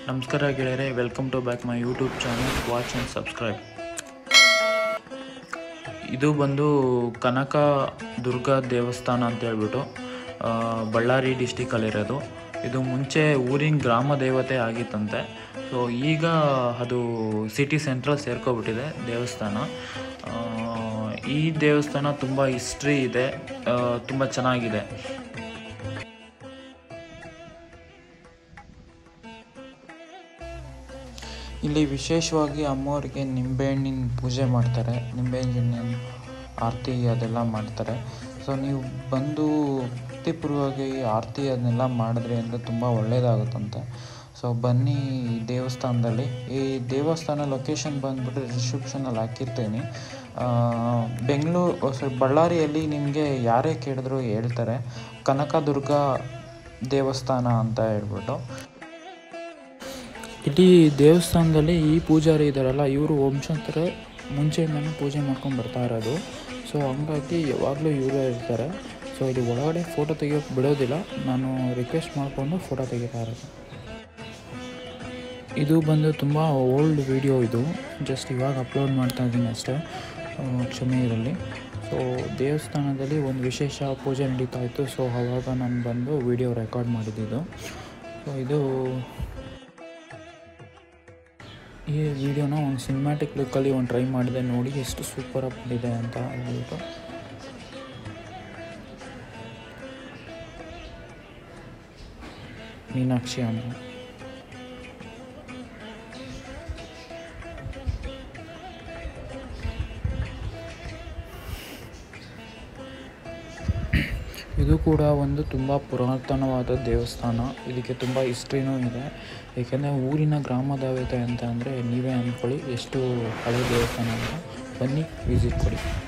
ನಮಸ್ಕಾರ ಗೆಳೆಯರೆ welcome to back my YouTube channel watch and subscribe ಇದು ಬಂದು ಕನಕ ದುರ್ಗಾ ದೇವಸ್ಥಾನ ಅಂತ ಹೇಳ್ಬಿಟ್ಟು ಆ, ಬಳ್ಳಾರಿ ಡಿಸ್ಟಿಕಲ್ಲಿರೋದು ಇದು ಮುಂಚೆ ಊರಿನ ಗ್ರಾಮ ದೇವತೆ ಆಗಿತ್ತಂತೆ ಸೊ ಈಗ ಅದು ಸಿಟಿ ಸೆಂಟ್ರಲ್ ಸೇರ್ಕೊಬಿಟ್ಟಿದೆ ದೇವಸ್ಥಾನ ಆ, ಈ ದೇವಸ್ಥಾನ ತುಂಬ ಹಿಸ್ಟ್ರಿ ಇದೆ ತುಂಬ ಚೆನ್ನಾಗಿದೆ ಇಲ್ಲಿ ವಿಶೇಷವಾಗಿ ಅಮ್ಮವ್ರಿಗೆ ನಿಂಬೆಹಣ್ಣಿನ ಪೂಜೆ ಮಾಡ್ತಾರೆ ನಿಂಬೆಹಣ್ಣಿನ ಆರತಿ ಅದೆಲ್ಲ ಮಾಡ್ತಾರೆ ಸೊ ನೀವು ಬಂದು ಭಕ್ತಿಪೂರ್ವವಾಗಿ ಆರತಿ ಅದನ್ನೆಲ್ಲ ಮಾಡಿದ್ರಿ ಅಂದರೆ ತುಂಬ ಒಳ್ಳೆಯದಾಗುತ್ತಂತೆ ಸೊ ಬನ್ನಿ ಈ ದೇವಸ್ಥಾನದಲ್ಲಿ ಈ ದೇವಸ್ಥಾನ ಲೊಕೇಶನ್ ಬಂದ್ಬಿಟ್ಟು ಡಿಸ್ಕ್ರಿಪ್ಷನಲ್ಲಿ ಹಾಕಿರ್ತೀನಿ ಬೆಂಗಳೂರು ಸಾರಿ ಬಳ್ಳಾರಿಯಲ್ಲಿ ನಿಮಗೆ ಯಾರೇ ಕೇಳಿದ್ರು ಹೇಳ್ತಾರೆ ಕನಕದುರ್ಗ ದೇವಸ್ಥಾನ ಅಂತ ಹೇಳ್ಬಿಟ್ಟು ಇಲ್ಲಿ ದೇವಸ್ಥಾನದಲ್ಲಿ ಈ ಪೂಜಾರಿ ಇದ್ದಾರಲ್ಲ ಇವರು ವಂಶಾಂತರ ಮುಂಚೆಯಿಂದನೂ ಪೂಜೆ ಮಾಡ್ಕೊಂಡು ಬರ್ತಾ ಇರೋದು ಸೊ ಹಂಗಾಗಿ ಯಾವಾಗಲೂ ಇವರೇ ಇರ್ತಾರೆ ಸೊ ಇಲ್ಲಿ ಒಳಗಡೆ ಫೋಟೋ ತೆಗಿಯೋಕ್ಕೆ ಬಿಡೋದಿಲ್ಲ ನಾನು ರಿಕ್ವೆಸ್ಟ್ ಮಾಡಿಕೊಂಡು ಫೋಟೋ ತೆಗಿತಾ ಇರೋದು ಇದು ಬಂದು ತುಂಬ ಓಲ್ಡ್ ವಿಡಿಯೋ ಇದು ಜಸ್ಟ್ ಇವಾಗ ಅಪ್ಲೋಡ್ ಮಾಡ್ತಾ ಇದ್ದೀನಿ ಅಷ್ಟೇ ಆ, ಕ್ಷಮೆ ಇರಲಿ ಸೊ ದೇವಸ್ಥಾನದಲ್ಲಿ ಒಂದು ವಿಶೇಷ ಪೂಜೆ ನಡೀತಾ ಇತ್ತು ಸೊ ಆವಾಗ ನಾನು ಬಂದು ವಿಡಿಯೋ ರೆಕಾರ್ಡ್ ಮಾಡಿದ್ದು ಸೊ ಇದು ಈ ವಿಡಿಯೋನ ಒಂದು ಸಿನಿಮ್ಯಾಟಿಕ್ ಲುಕ್ಕಲ್ಲಿ ಒಂದು ಟ್ರೈ ಮಾಡಿದೆ ನೋಡಿ ಎಷ್ಟು ಸೂಪರಾಗಿ ಬಂದಿದೆ ಅಂತ ಹೇಳ್ಬಿಟ್ಟು ಮೀನಾಕ್ಷಿ ಅಮ್ಮ ಇದು ಕೂಡ ಒಂದು ತುಂಬ ಪುರಾತನವಾದ ದೇವಸ್ಥಾನ ಇದಕ್ಕೆ ತುಂಬ ಹಿಸ್ಟ್ರಿನೂ ಇದೆ ಏಕೆಂದರೆ ಊರಿನ ಗ್ರಾಮ ದೇವತೆ ಅಂತ ಅಂದರೆ ನೀವೇ ಅಂದ್ಕೊಳ್ಳಿ ಎಷ್ಟು ಹಳೆ ದೇವಸ್ಥಾನ ಅಂತ ಬನ್ನಿ ವಿಸಿಟ್ ಕೊಡಿ